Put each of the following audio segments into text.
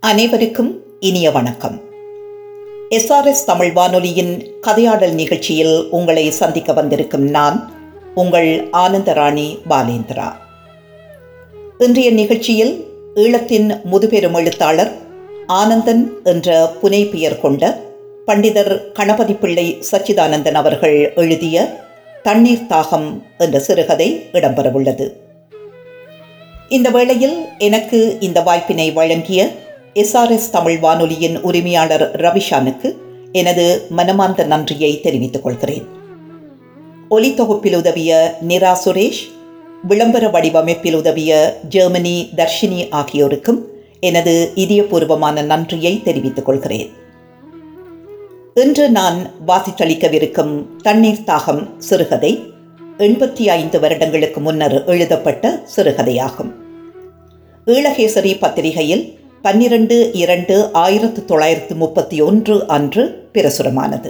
அனைவருக்கும் இனிய வணக்கம் எஸ்ஆர்எஸ் தமிழ் வானொலியின் கதையாடல் நிகழ்ச்சியில் உங்களை சந்திக்க வந்திருக்கும் நான் உங்கள் ஆனந்தராணி பாலேந்திரா இன்றைய நிகழ்ச்சியில் ஈழத்தின் முதுபெரும் எழுத்தாளர் ஆனந்தன் என்ற புனை பெயர் கொண்ட பண்டிதர் கணபதி பிள்ளை சச்சிதானந்தன் அவர்கள் எழுதிய தண்ணீர் தாகம் என்ற சிறுகதை இடம்பெறவுள்ளது இந்த வேளையில் எனக்கு இந்த வாய்ப்பினை வழங்கிய எஸ்ஆர்எஸ் தமிழ் வானொலியின் உரிமையாளர் ரவிஷானுக்கு எனது மனமார்ந்த நன்றியை தெரிவித்துக் கொள்கிறேன் ஒலி தொகுப்பில் உதவிய நிரா சுரேஷ் விளம்பர வடிவமைப்பில் உதவிய ஜெர்மனி தர்ஷினி ஆகியோருக்கும் எனது இதயபூர்வமான நன்றியை தெரிவித்துக் கொள்கிறேன் இன்று நான் வாசித்தளிக்கவிருக்கும் தண்ணீர் தாகம் சிறுகதை எண்பத்தி ஐந்து வருடங்களுக்கு முன்னர் எழுதப்பட்ட சிறுகதையாகும் ஈழகேசரி பத்திரிகையில் பன்னிரண்டு இரண்டு ஆயிரத்து தொள்ளாயிரத்து முப்பத்தி ஒன்று அன்று பிரசுரமானது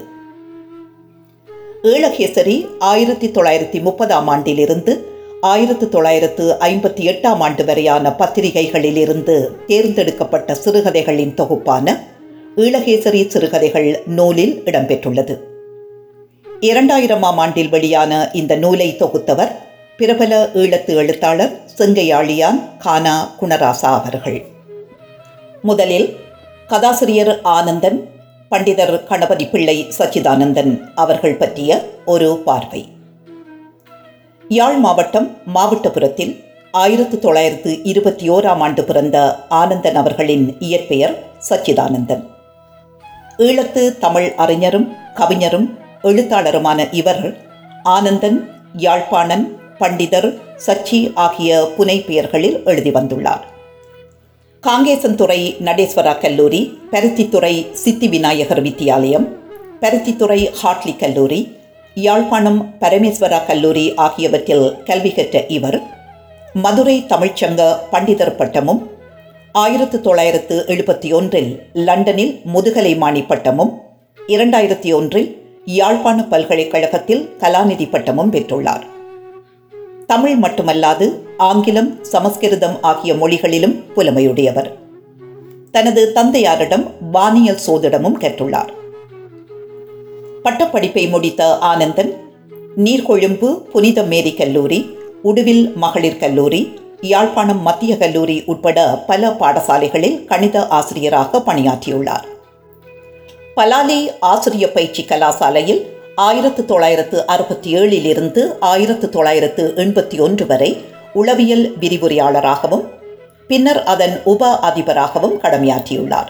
ஈழகேசரி ஆயிரத்தி தொள்ளாயிரத்தி முப்பதாம் ஆண்டிலிருந்து ஆயிரத்து தொள்ளாயிரத்து ஐம்பத்தி எட்டாம் ஆண்டு வரையான பத்திரிகைகளிலிருந்து தேர்ந்தெடுக்கப்பட்ட சிறுகதைகளின் தொகுப்பான ஈழகேசரி சிறுகதைகள் நூலில் இடம்பெற்றுள்ளது இரண்டாயிரமாம் ஆண்டில் வெளியான இந்த நூலை தொகுத்தவர் பிரபல ஈழத்து எழுத்தாளர் செங்கையாளியான் கானா குணராசா அவர்கள் முதலில் கதாசிரியர் ஆனந்தன் பண்டிதர் கணபதி பிள்ளை சச்சிதானந்தன் அவர்கள் பற்றிய ஒரு பார்வை யாழ் மாவட்டம் மாவட்டபுரத்தில் ஆயிரத்து தொள்ளாயிரத்து இருபத்தி ஓராம் ஆண்டு பிறந்த ஆனந்தன் அவர்களின் இயற்பெயர் சச்சிதானந்தன் ஈழத்து தமிழ் அறிஞரும் கவிஞரும் எழுத்தாளருமான இவர் ஆனந்தன் யாழ்ப்பாணன் பண்டிதர் சச்சி ஆகிய புனை பெயர்களில் எழுதி வந்துள்ளார் காங்கேசன்துறை நடேஸ்வரா கல்லூரி பருத்தித்துறை சித்தி விநாயகர் வித்தியாலயம் பருத்தித்துறை ஹாட்லி கல்லூரி யாழ்ப்பாணம் பரமேஸ்வரா கல்லூரி ஆகியவற்றில் கல்வி கற்ற இவர் மதுரை தமிழ்ச்சங்க பண்டிதர் பட்டமும் ஆயிரத்து தொள்ளாயிரத்து எழுபத்தி ஒன்றில் லண்டனில் முதுகலை மாணி பட்டமும் இரண்டாயிரத்தி ஒன்றில் யாழ்ப்பாண பல்கலைக்கழகத்தில் கலாநிதி பட்டமும் பெற்றுள்ளார் தமிழ் மட்டுமல்லாது ஆங்கிலம் சமஸ்கிருதம் ஆகிய மொழிகளிலும் புலமையுடையவர் தனது தந்தையாரிடம் வானியல் சோதிடமும் கற்றுள்ளார் பட்டப்படிப்பை முடித்த ஆனந்தன் நீர்கொழும்பு புனித மேரி கல்லூரி உடுவில் மகளிர் கல்லூரி யாழ்ப்பாணம் மத்திய கல்லூரி உட்பட பல பாடசாலைகளில் கணித ஆசிரியராக பணியாற்றியுள்ளார் பலாலி ஆசிரிய பயிற்சி கலாசாலையில் ஆயிரத்து தொள்ளாயிரத்து அறுபத்தி ஏழிலிருந்து ஆயிரத்து தொள்ளாயிரத்து எண்பத்தி ஒன்று வரை உளவியல் விரிவுரையாளராகவும் பின்னர் அதன் உப அதிபராகவும் கடமையாற்றியுள்ளார்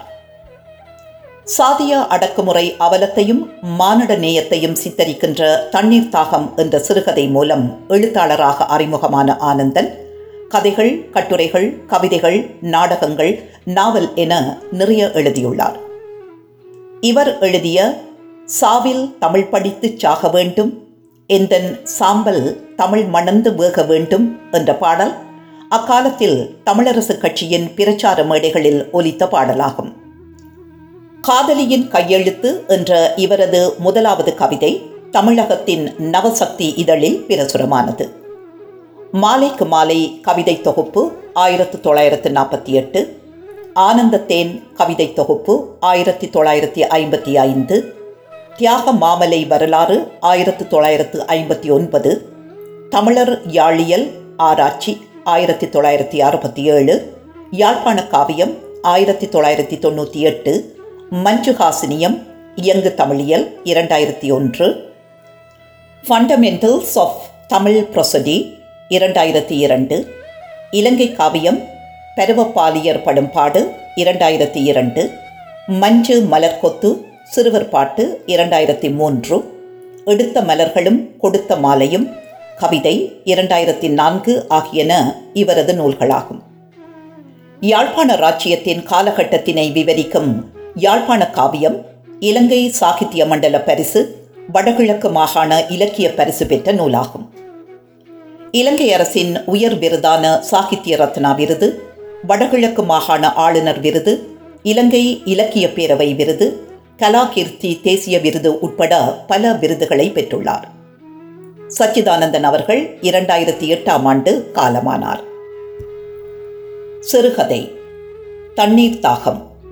சாதிய அடக்குமுறை அவலத்தையும் மானிட நேயத்தையும் சித்தரிக்கின்ற தண்ணீர் தாகம் என்ற சிறுகதை மூலம் எழுத்தாளராக அறிமுகமான ஆனந்தன் கதைகள் கட்டுரைகள் கவிதைகள் நாடகங்கள் நாவல் என நிறைய எழுதியுள்ளார் இவர் எழுதிய சாவில் தமிழ் படித்து சாக வேண்டும் எந்தன் சாம்பல் தமிழ் மணந்து வேக வேண்டும் என்ற பாடல் அக்காலத்தில் தமிழரசு கட்சியின் பிரச்சார மேடைகளில் ஒலித்த பாடலாகும் காதலியின் கையெழுத்து என்ற இவரது முதலாவது கவிதை தமிழகத்தின் நவசக்தி இதழில் பிரசுரமானது மாலைக்கு மாலை கவிதை தொகுப்பு ஆயிரத்து தொள்ளாயிரத்து நாற்பத்தி எட்டு ஆனந்தத்தேன் கவிதை தொகுப்பு ஆயிரத்தி தொள்ளாயிரத்தி ஐம்பத்தி ஐந்து தியாக மாமலை வரலாறு ஆயிரத்து தொள்ளாயிரத்து ஐம்பத்தி ஒன்பது தமிழர் யாழியல் ஆராய்ச்சி ஆயிரத்தி தொள்ளாயிரத்தி அறுபத்தி ஏழு யாழ்ப்பாண காவியம் ஆயிரத்தி தொள்ளாயிரத்தி தொண்ணூற்றி எட்டு மஞ்சுஹாசினியம் இயங்கு தமிழியல் இரண்டாயிரத்தி ஒன்று ஃபண்டமெண்டல்ஸ் ஆஃப் தமிழ் ப்ரொசடி இரண்டாயிரத்தி இரண்டு இலங்கை காவியம் பருவப்பாலியர் படும்பாடு இரண்டாயிரத்தி இரண்டு மஞ்சு மலர்கொத்து சிறுவர் பாட்டு இரண்டாயிரத்தி மூன்று எடுத்த மலர்களும் கொடுத்த மாலையும் கவிதை இரண்டாயிரத்தி நான்கு ஆகியன இவரது நூல்களாகும் யாழ்ப்பாண ராச்சியத்தின் காலகட்டத்தினை விவரிக்கும் யாழ்ப்பாண காவியம் இலங்கை சாகித்ய மண்டல பரிசு வடகிழக்கு மாகாண இலக்கிய பரிசு பெற்ற நூலாகும் இலங்கை அரசின் உயர் விருதான சாகித்ய ரத்னா விருது வடகிழக்கு மாகாண ஆளுநர் விருது இலங்கை இலக்கிய பேரவை விருது கலாகீர்த்தி தேசிய விருது உட்பட பல விருதுகளை பெற்றுள்ளார் சச்சிதானந்தன் அவர்கள் இரண்டாயிரத்தி எட்டாம் ஆண்டு காலமானார் சிறுகதை தண்ணீர் தாகம்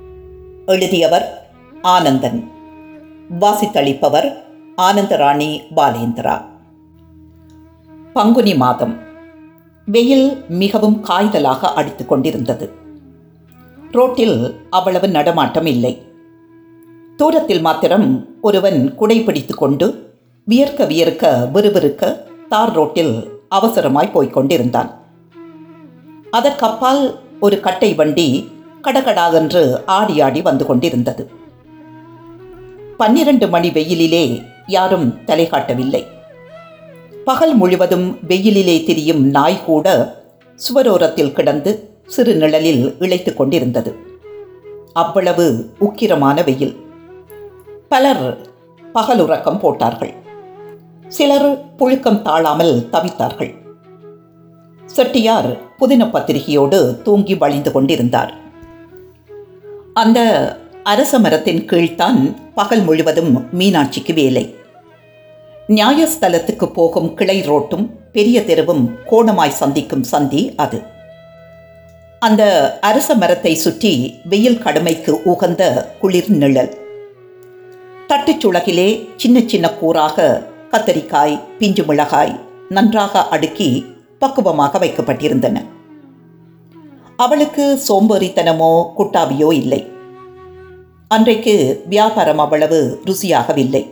எழுதியவர் ஆனந்தன் வாசித்தளிப்பவர் ஆனந்தராணி பாலேந்திரா பங்குனி மாதம் வெயில் மிகவும் காய்தலாக அடித்துக் கொண்டிருந்தது ரோட்டில் அவ்வளவு நடமாட்டம் இல்லை தூரத்தில் மாத்திரம் ஒருவன் குடை பிடித்து கொண்டு வியர்க்க வியர்க்க விறுவிறுக்க தார் ரோட்டில் அவசரமாய் போய்க் கொண்டிருந்தான் அதற்கப்பால் ஒரு கட்டை வண்டி கடகடாவென்று ஆடி ஆடி வந்து கொண்டிருந்தது பன்னிரண்டு மணி வெயிலிலே யாரும் தலை காட்டவில்லை பகல் முழுவதும் வெயிலிலே திரியும் நாய் கூட சுவரோரத்தில் கிடந்து சிறு நிழலில் இழைத்து கொண்டிருந்தது அவ்வளவு உக்கிரமான வெயில் பலர் பகலுறக்கம் போட்டார்கள் சிலர் புழுக்கம் தாழாமல் தவித்தார்கள் செட்டியார் புதின பத்திரிகையோடு தூங்கி வழிந்து கொண்டிருந்தார் அந்த அரச மரத்தின் கீழ்த்தான் பகல் முழுவதும் மீனாட்சிக்கு வேலை நியாயஸ்தலத்துக்கு போகும் கிளை ரோட்டும் பெரிய தெருவும் கோணமாய் சந்திக்கும் சந்தி அது அந்த அரச மரத்தை சுற்றி வெயில் கடுமைக்கு உகந்த குளிர் நிழல் தட்டுச்சுளகிலே சின்ன சின்ன கூறாக கத்தரிக்காய் பிஞ்சு மிளகாய் நன்றாக அடுக்கி பக்குவமாக வைக்கப்பட்டிருந்தன அவளுக்கு சோம்பேறித்தனமோ குட்டாவியோ இல்லை அன்றைக்கு வியாபாரம் அவ்வளவு ருசியாகவில்லை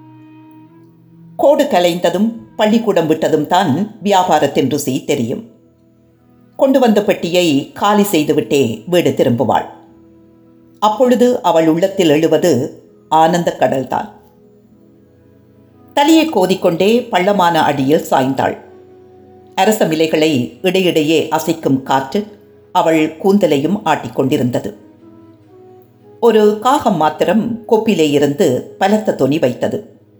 கோடு கலைந்ததும் பள்ளிக்கூடம் விட்டதும் தான் வியாபாரத்தின் ருசி தெரியும் கொண்டு வந்த பெட்டியை காலி செய்துவிட்டே வீடு திரும்புவாள் அப்பொழுது அவள் உள்ளத்தில் எழுவது ஆனந்த கடல்தான் தலையை கோதிக்கொண்டே பள்ளமான அடியில் சாய்ந்தாள் அரச மிலைகளை இடையிடையே அசைக்கும் காற்று அவள் கூந்தலையும் ஆட்டிக்கொண்டிருந்தது ஒரு காகம் மாத்திரம் கொப்பிலே இருந்து பலத்த தொனி வைத்தது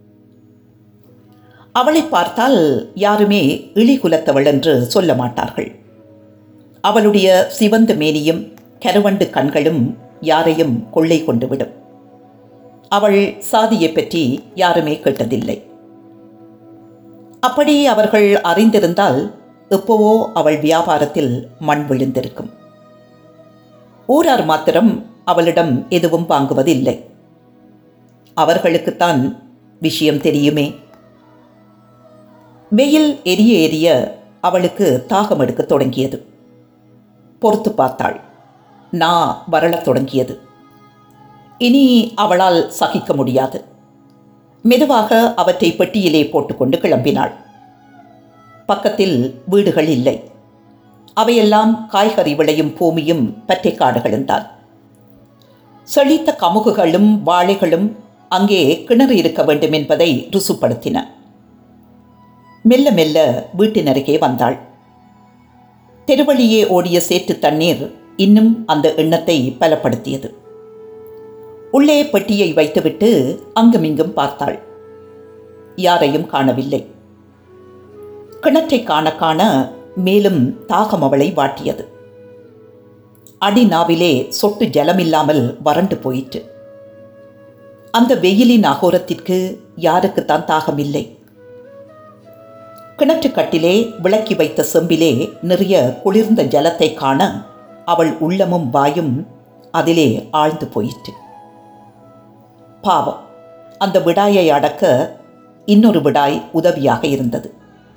அவளை பார்த்தால் யாருமே இழிகுலத்தவள் என்று சொல்ல மாட்டார்கள் அவளுடைய சிவந்த மேனியும் கருவண்டு கண்களும் யாரையும் கொள்ளை கொண்டுவிடும் அவள் சாதியை பற்றி யாருமே கேட்டதில்லை அப்படி அவர்கள் அறிந்திருந்தால் எப்போவோ அவள் வியாபாரத்தில் மண் விழுந்திருக்கும் ஊரார் மாத்திரம் அவளிடம் எதுவும் வாங்குவதில்லை அவர்களுக்குத்தான் விஷயம் தெரியுமே வெயில் எரிய எரிய அவளுக்கு தாகம் எடுக்கத் தொடங்கியது பொறுத்து பார்த்தாள் நா வரளத் தொடங்கியது இனி அவளால் சகிக்க முடியாது மெதுவாக அவற்றை பெட்டியிலே போட்டுக்கொண்டு கிளம்பினாள் பக்கத்தில் வீடுகள் இல்லை அவையெல்லாம் காய்கறி விளையும் பூமியும் பற்றை காடுகளும் தான் செழித்த கமுகுகளும் வாழைகளும் அங்கே கிணறு இருக்க வேண்டும் என்பதை ருசுப்படுத்தின மெல்ல மெல்ல வீட்டினருகே வந்தாள் தெருவழியே ஓடிய சேற்று தண்ணீர் இன்னும் அந்த எண்ணத்தை பலப்படுத்தியது உள்ளே பெட்டியை வைத்துவிட்டு அங்குமிங்கும் பார்த்தாள் யாரையும் காணவில்லை கிணற்றை காண காண மேலும் தாகம் அவளை வாட்டியது அடிநாவிலே சொட்டு ஜலமில்லாமல் வறண்டு போயிற்று அந்த வெயிலின் அகோரத்திற்கு யாருக்குத்தான் தாகம் இல்லை கிணற்றுக்கட்டிலே விளக்கி வைத்த செம்பிலே நிறைய குளிர்ந்த ஜலத்தை காண அவள் உள்ளமும் வாயும் அதிலே ஆழ்ந்து போயிற்று பாவம் அந்த விடாயை அடக்க இன்னொரு விடாய் உதவியாக இருந்தது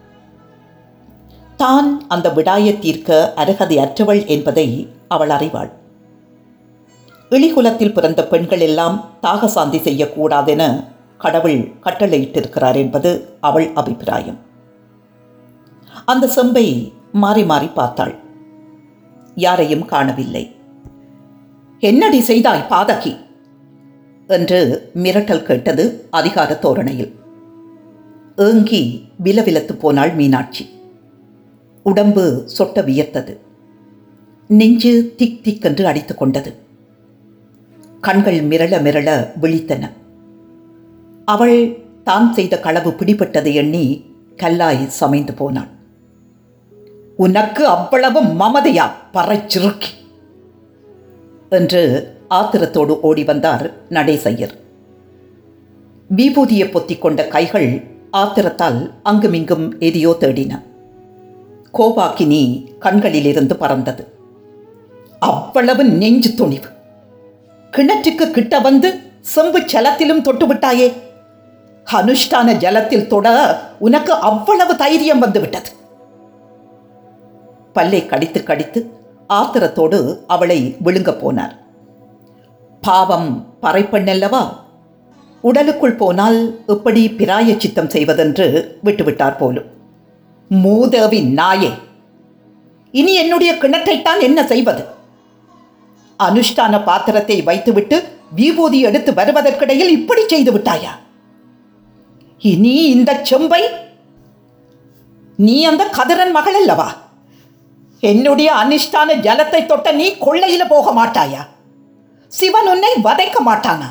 தான் அந்த விடாயை தீர்க்க அருகதை அற்றவள் என்பதை அவள் அறிவாள் இழிகுலத்தில் பிறந்த பெண்கள் எல்லாம் தாக சாந்தி செய்யக்கூடாதென கடவுள் கட்டளையிட்டிருக்கிறார் என்பது அவள் அபிப்பிராயம் அந்த செம்பை மாறி மாறி பார்த்தாள் யாரையும் காணவில்லை என்னடி செய்தாய் பாதகி என்று மிரட்டல் கேட்டது அதிகார தோரணையில் ஏங்கி விலவிலத்து போனாள் மீனாட்சி உடம்பு சொட்ட வியர்த்தது நெஞ்சு திக் திக்கென்று அடித்து கொண்டது கண்கள் மிரள மிரள விழித்தன அவள் தான் செய்த களவு பிடிபட்டதை எண்ணி கல்லாய் சமைந்து போனாள் உனக்கு அவ்வளவு மமதையா பறைச்சிறுக்கி என்று ஆத்திரத்தோடு ஓடி வந்தார் நடேசையர் விபூதியை பொத்திக் கொண்ட கைகள் ஆத்திரத்தால் அங்குமிங்கும் எதையோ தேடின கோபாக்கினி கண்களிலிருந்து பறந்தது அவ்வளவு நெஞ்சு துணிவு கிணற்றுக்கு கிட்ட வந்து செம்பு ஜலத்திலும் தொட்டு விட்டாயே அனுஷ்டான ஜலத்தில் தொட உனக்கு அவ்வளவு தைரியம் வந்து விட்டது பல்லை கடித்து கடித்து ஆத்திரத்தோடு அவளை விழுங்கப் போனார் பாவம் பறைப்பெண்ணல்லவா உடலுக்குள் போனால் எப்படி பிராய சித்தம் செய்வதென்று விட்டுவிட்டார் போலும் மூதேவி நாயே இனி என்னுடைய கிணற்றைத்தான் என்ன செய்வது அனுஷ்டான பாத்திரத்தை வைத்துவிட்டு விபூதி எடுத்து வருவதற்கிடையில் இப்படி செய்து விட்டாயா இனி இந்த செம்பை நீ அந்த கதிரன் மகள் அல்லவா என்னுடைய அனிஷ்டான ஜலத்தை தொட்ட நீ கொள்ளையில போக மாட்டாயா சிவன் உன்னை வதைக்க மாட்டானா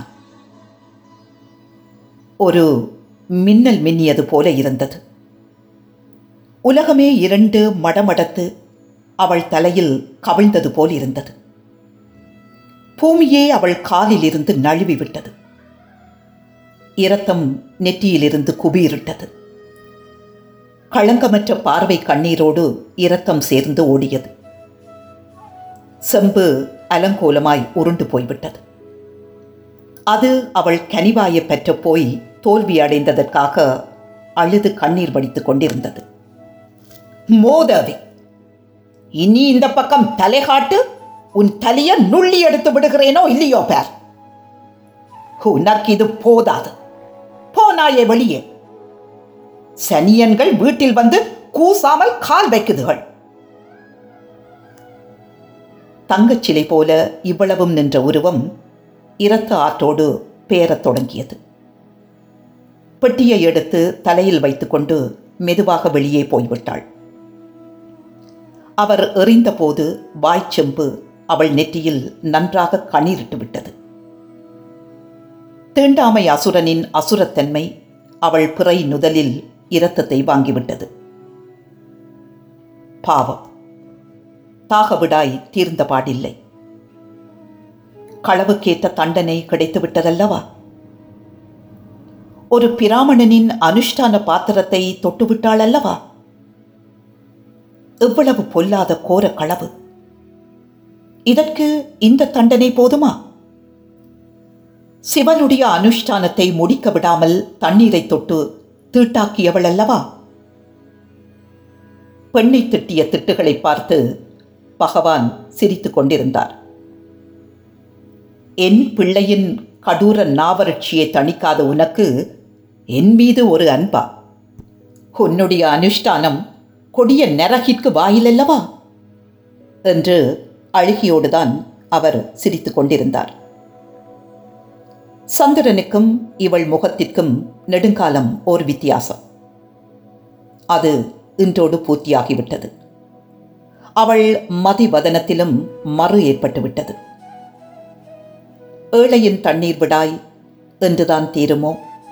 ஒரு மின்னல் மின்னியது போல இருந்தது உலகமே இரண்டு மடமடத்து அவள் தலையில் கவிழ்ந்தது போல் இருந்தது பூமியே அவள் காலிலிருந்து நழுவி விட்டது இரத்தம் நெற்றியிலிருந்து குபீரிட்டது களங்கமற்ற பார்வை கண்ணீரோடு இரத்தம் சேர்ந்து ஓடியது செம்பு அலங்கோலமாய் உருண்டு போய்விட்டது அது அவள் கனிவாய பெற்ற போய் தோல்வி அடைந்ததற்காக அழுது கண்ணீர் வடித்துக் கொண்டிருந்தது மோதவி இனி இந்த பக்கம் தலை காட்டு உன் தலைய நுள்ளி எடுத்து விடுகிறேனோ இல்லையோ பேர் உனக்கு இது போதாது போனாயே வெளியே சனியன்கள் வீட்டில் வந்து கூசாமல் கால் வைக்குதுகள் தங்கச் சிலை போல இவ்வளவும் நின்ற உருவம் இரத்த ஆற்றோடு பேரத் தொடங்கியது பெட்டியை எடுத்து தலையில் வைத்துக்கொண்டு மெதுவாக வெளியே போய்விட்டாள் அவர் எறிந்தபோது வாய்ச்செம்பு அவள் நெற்றியில் நன்றாக கண்ணீரிட்டு விட்டது தீண்டாமை அசுரனின் அசுரத்தன்மை அவள் பிறை நுதலில் இரத்தத்தை வாங்கிவிட்டது பாவம் தாகவிடாய் தீர்ந்த பாடில்லை களவுக்கேற்ற தண்டனை கிடைத்துவிட்டதல்லவா ஒரு பிராமணனின் அனுஷ்டான பாத்திரத்தை தொட்டுவிட்டாள் அல்லவா எவ்வளவு பொல்லாத கோர களவு இதற்கு இந்த தண்டனை போதுமா சிவனுடைய அனுஷ்டானத்தை முடிக்க விடாமல் தண்ணீரை தொட்டு தீட்டாக்கியவள் அல்லவா பெண்ணை திட்டிய திட்டுகளை பார்த்து பகவான் சிரித்துக் கொண்டிருந்தார் என் பிள்ளையின் கடூர நாவறட்சியை தணிக்காத உனக்கு என் மீது ஒரு அன்பா உன்னுடைய அனுஷ்டானம் கொடிய நரகிற்கு வாயிலல்லவா என்று அழுகியோடுதான் அவர் சிரித்துக் கொண்டிருந்தார் சந்திரனுக்கும் இவள் முகத்திற்கும் நெடுங்காலம் ஓர் வித்தியாசம் அது இன்றோடு பூர்த்தியாகிவிட்டது அவள் மதிவதனத்திலும் மறு ஏற்பட்டுவிட்டது ஏழையின் தண்ணீர் விடாய் என்றுதான் தீருமோ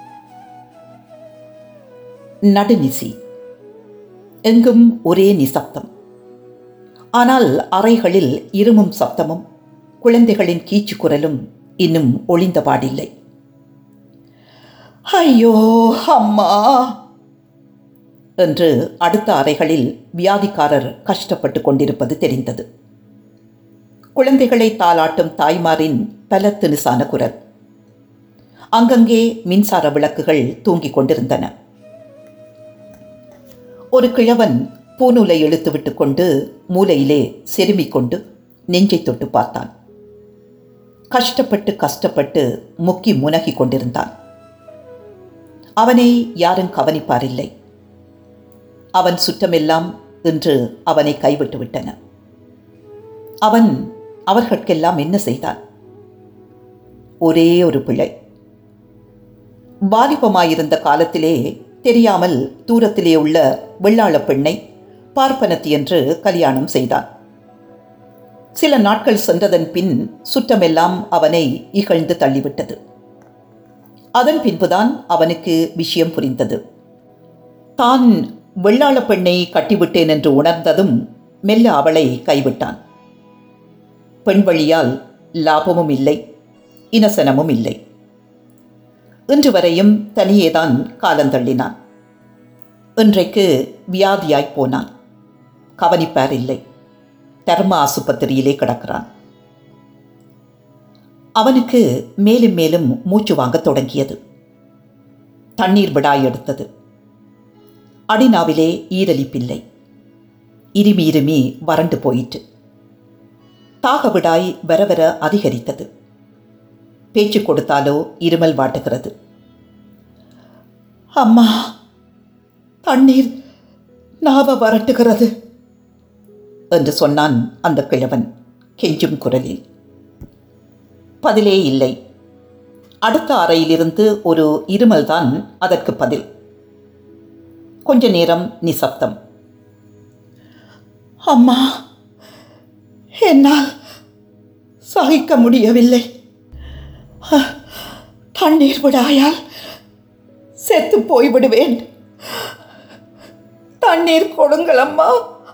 நடுநிசி எங்கும் ஒரே நிசப்தம் ஆனால் அறைகளில் இருமும் சப்தமும் குழந்தைகளின் கீச்சு குரலும் இன்னும் ஒளிந்தபாடில்லை ஐயோ அம்மா என்று அடுத்த அறைகளில் வியாதிக்காரர் கஷ்டப்பட்டு கொண்டிருப்பது தெரிந்தது குழந்தைகளை தாளாட்டும் தாய்மாரின் பல தினுசான குரல் அங்கங்கே மின்சார விளக்குகள் தூங்கிக் கொண்டிருந்தன ஒரு கிழவன் பூநூலை இழுத்துவிட்டு கொண்டு மூலையிலே செருமிக் கொண்டு நெஞ்சை தொட்டு பார்த்தான் கஷ்டப்பட்டு கஷ்டப்பட்டு முக்கி முனகி கொண்டிருந்தான் அவனை யாரும் கவனிப்பாரில்லை அவன் சுற்றமெல்லாம் இன்று அவனை கைவிட்டு விட்டன அவன் அவர்களுக்கெல்லாம் என்ன செய்தான் ஒரே ஒரு பிள்ளை வாலிபமாயிருந்த காலத்திலே தெரியாமல் தூரத்திலே உள்ள வெள்ளாள பெண்ணை பார்ப்பனத்தி என்று கல்யாணம் செய்தான் சில நாட்கள் சென்றதன் பின் சுற்றமெல்லாம் அவனை இகழ்ந்து தள்ளிவிட்டது அதன் பின்புதான் அவனுக்கு விஷயம் புரிந்தது தான் வெள்ளாள பெண்ணை கட்டிவிட்டேன் என்று உணர்ந்ததும் மெல்ல அவளை கைவிட்டான் பெண் வழியால் லாபமும் இல்லை இனசனமும் இல்லை இன்று வரையும் தனியேதான் காலந்தள்ளினான் இன்றைக்கு வியாதியாய் போனான் கவனிப்பார் இல்லை தர்ம ஆசுபத்திரியிலே கிடக்கிறான் அவனுக்கு மேலும் மேலும் மூச்சு வாங்கத் தொடங்கியது தண்ணீர் விடாய் எடுத்தது அடிநாவிலே ஈரலிப்பில்லை இருமி இருமி வறண்டு போயிற்று தாக விடாய் வர வர அதிகரித்தது பேச்சு கொடுத்தாலோ இருமல் வாட்டுகிறது அம்மா தண்ணீர் நாவ வரட்டுகிறது என்று சொன்னான் அந்த கிழவன் கெஞ்சும் குரலில் பதிலே இல்லை அடுத்த அறையிலிருந்து ஒரு இருமல்தான் அதற்கு பதில் கொஞ்ச நேரம் நிசப்தம் அம்மா என்னால் சகிக்க முடியவில்லை அஹ், தண்ணீர் விடாயால் செத்து போய்விடுவேன் தண்ணீர் கொடுங்கள் அம்மா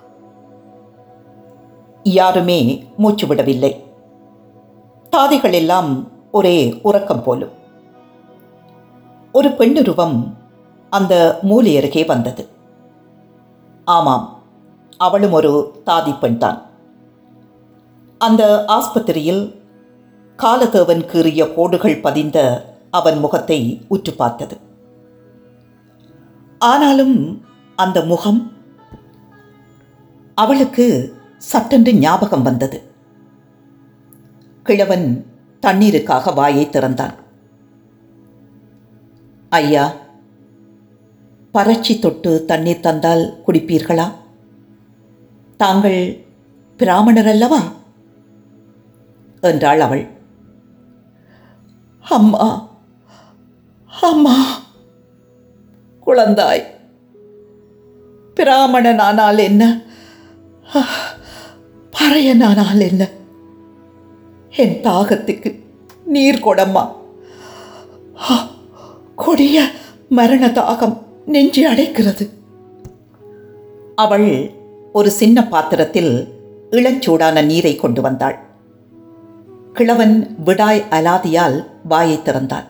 யாருமே மூச்சு விடவில்லை தாதிகள் எல்லாம் ஒரே உறக்கம் போலும் ஒரு பெண்ணுருவம் அந்த மூலை அருகே வந்தது ஆமாம் அவளும் ஒரு தாதி பெண்தான் அந்த ஆஸ்பத்திரியில் காலதேவன் கீறிய கோடுகள் பதிந்த அவன் முகத்தை உற்று பார்த்தது ஆனாலும் அந்த முகம் அவளுக்கு சட்டென்று ஞாபகம் வந்தது கிழவன் தண்ணீருக்காக வாயை திறந்தான் ஐயா பறட்சி தொட்டு தண்ணீர் தந்தால் குடிப்பீர்களா தாங்கள் பிராமணர் அல்லவா என்றாள் அவள் அம்மா அம்மா குழந்தாய் பிராமணனானால் என்ன பறையனானால் என்ன என் தாகத்துக்கு நீர் கொடம்மா ஆ, கொடிய மரண தாகம் நெஞ்சு அடைக்கிறது அவள் ஒரு சின்ன பாத்திரத்தில் இளஞ்சூடான நீரை கொண்டு வந்தாள் கிழவன் விடாய் அலாதியால் வாயை திறந்தான்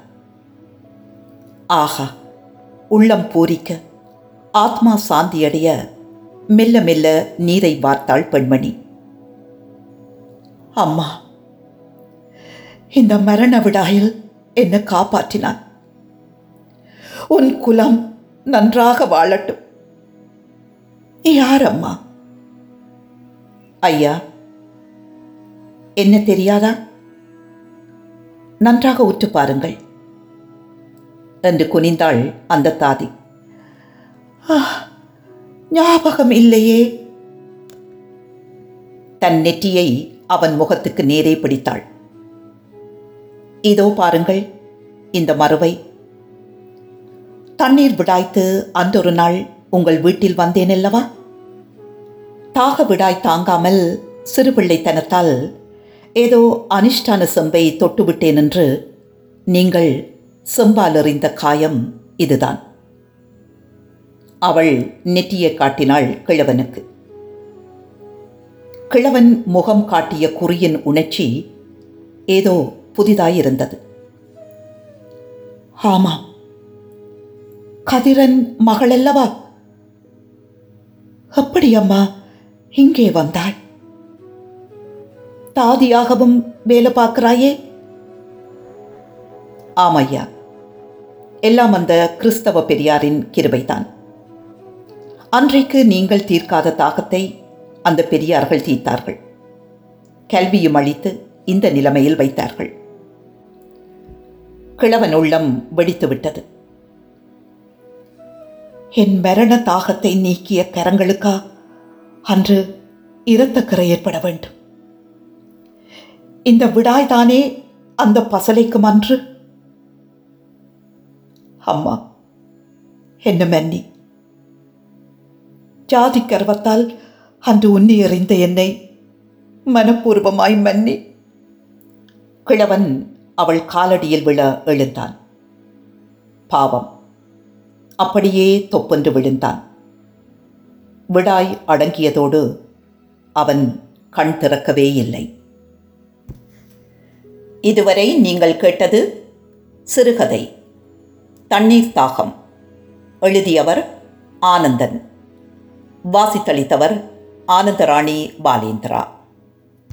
ஆஹா உள்ளம் பூரிக்க ஆத்மா சாந்தியடைய மெல்ல மெல்ல நீரை வார்த்தாள் பெண்மணி அம்மா இந்த மரண விடாயில் என்னை காப்பாற்றினான் உன் குலம் நன்றாக வாழட்டும் யார் அம்மா ஐயா என்ன தெரியாதா நன்றாக உற்று பாருங்கள் என்று குனிந்தாள் அந்த தாதி "ஆ, ஞாபகம் இல்லையே தன் நெற்றியை அவன் முகத்துக்கு நேரே பிடித்தாள் இதோ பாருங்கள் இந்த மறுவை தண்ணீர் விடாய்த்து அன்றொரு நாள் உங்கள் வீட்டில் வந்தேன் அல்லவா தாக விடாய் தாங்காமல் சிறுபிள்ளைத்தனத்தால் ஏதோ அனிஷ்டான செம்பை தொட்டுவிட்டேன் என்று நீங்கள் செம்பால் எறிந்த காயம் இதுதான் அவள் நெற்றியை காட்டினாள் கிழவனுக்கு கிழவன் முகம் காட்டிய குறியின் உணர்ச்சி ஏதோ புதிதாயிருந்தது ஆமாம் கதிரன் மகளல்லவா எப்படி அம்மா இங்கே வந்தாள் தாதியாகவும் வேலை பார்க்கிறாயே ஆமையா எல்லாம் அந்த கிறிஸ்தவ பெரியாரின் கிருபைதான் அன்றைக்கு நீங்கள் தீர்க்காத தாகத்தை அந்த பெரியார்கள் தீர்த்தார்கள் கல்வியும் அளித்து இந்த நிலைமையில் வைத்தார்கள் கிழவன் உள்ளம் வெடித்து விட்டது என் மரண தாகத்தை நீக்கிய கரங்களுக்கா அன்று இரத்தக்கரை ஏற்பட வேண்டும் இந்த விடாய்தானே அந்த பசலைக்கும் அன்று அம்மா என்ன மன்னி ஜாதி கர்வத்தால் அன்று உன்னி எறிந்த என்னை மனப்பூர்வமாய் மன்னி கிழவன் அவள் காலடியில் விழ எழுந்தான் பாவம் அப்படியே தொப்பென்று விழுந்தான் விடாய் அடங்கியதோடு அவன் கண் திறக்கவே இல்லை இதுவரை நீங்கள் கேட்டது சிறுகதை தண்ணீர் தாகம் எழுதியவர் ஆனந்தன் வாசித்தளித்தவர் ஆனந்தராணி பாலேந்திரா